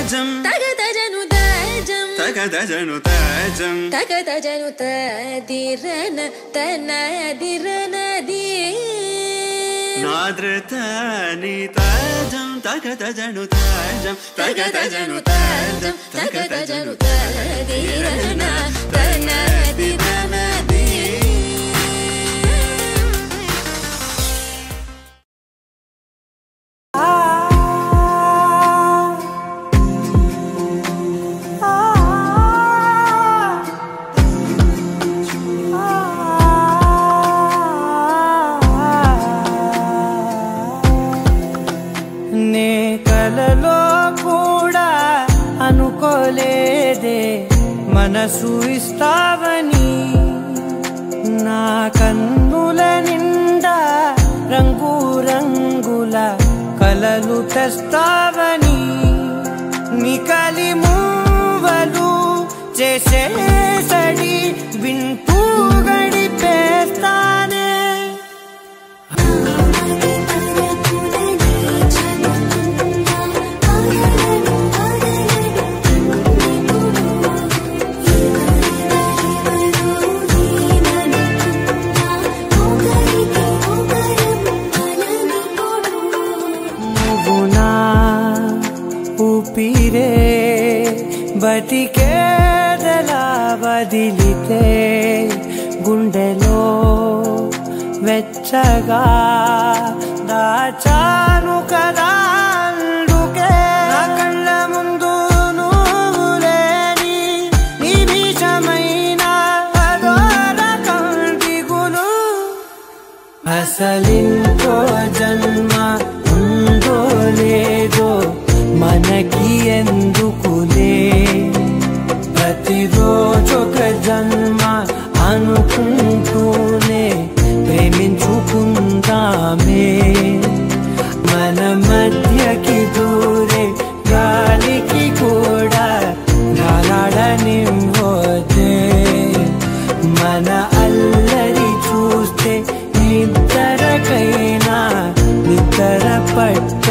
తేజం తగదజను తజం తగదజను తేజం తగదజను తదిరన తనదిరనది నాదృతని తేజం తగదజను తేజం తగదజను తేజం తగదజను తదిరన తనదిరనది నే కలలో కూడా అనుకోలేదే మనసు ఇస్తావని నా కన్నుల నిండా రంగు రంగుల కలలు తెస్తావని నికలి మూవలు చేసేసడి వింటూ గడిపేస్తానే నువ్వు నా ఊపిరే బతికేదలా వదిలితే గుండెలో వెచ్చగా దాచాను కదా అందుకే నా కళ్ళ ముందు నువ్వు లేని నిమిషమైన అదోర కంటిగులు అసలింకో జన్మ ఉందో లేదో మనకి ఎందుకులే ప్రతిరోజొక జన్మ అనుకుంటూనే ప్రేమించుకుందామే మన మధ్యకి దూరే గాలికి కూడా గాలాడనివ్వదే మన అల్లరి చూస్తే నిద్రకైనా నిద్ర పట్ట